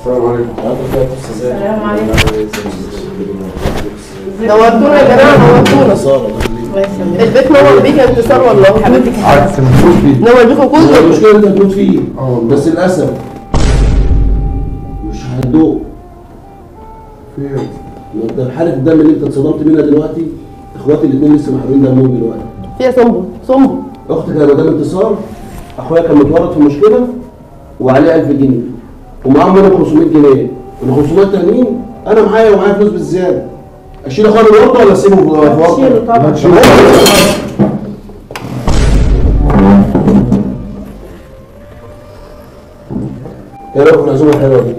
السلام عليكم السلام عليكم نورتونا يا جماعه نورتونا البيت نور بيك يا انتصار والله حبيبتك عكس المفروض فيه نور بيكم هو كلكم المشكله انت هتموت فيه اه بس للاسف مش هتدوق في ما انت حاله الدم اللي انت اتصدمت منها دلوقتي اخواتي الاثنين لسه محرومين دمهم دلوقتي فيها سنبل سنبل اختك يا مدام انتصار اخويا كان متورط في مشكله وعليه 1000 جنيه ومعاه منهم 500 جنيه ال 500 التانيين انا معايا ومعايا فلوس بالزياده اشيل اخويا من الورطه ولا اسيبه في ورطه؟ شيله طبعا ايه رايك في العزومه الحلوه دي؟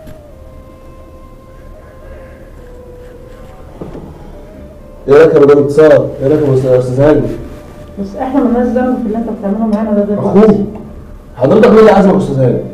ايه رايك يا مدام انتصار؟ ايه رايك يا استاذ هاني؟ بس احنا مالناش ذنب في اللي انت بتعمله معانا ده دلوقتي اخوه حضرتك مين اللي عازمك يا استاذ هاني؟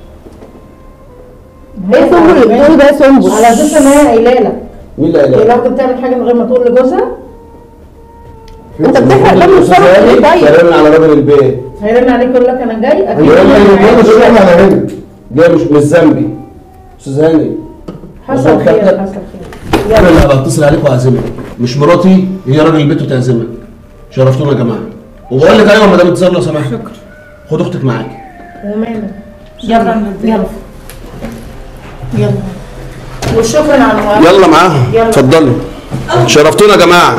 ايه سنبل اللي بتقوله ده سنبل على اساس ان هي قايله لك مين اللي هي قال لو كنت بتعمل حاجه من غير ما تقول لجوزها انت بتحرق دم استاذ الشرف هاني ليه طيب كلمنا على راجل البيت هيرن عليك يقول لك انا جاي اكيد هيرن عليك أنا يقول لك عايز- احنا على هنا جاي مش مش ذنبي استاذ هاني حصل خير خدتك. حصل خير انا يلا اللي هتصل عليك واعزمك مش مراتي هي راجل البيت وتعزمك شرفتونا يا جماعه وبقول لك ايوه مدام انتصار لو سمحت شكرا خد اختك معاك ومالك يلا يلا يلا والشكر على الموافقه يلا معاهم يلا. اتفضلي شرفتونا يا جماعه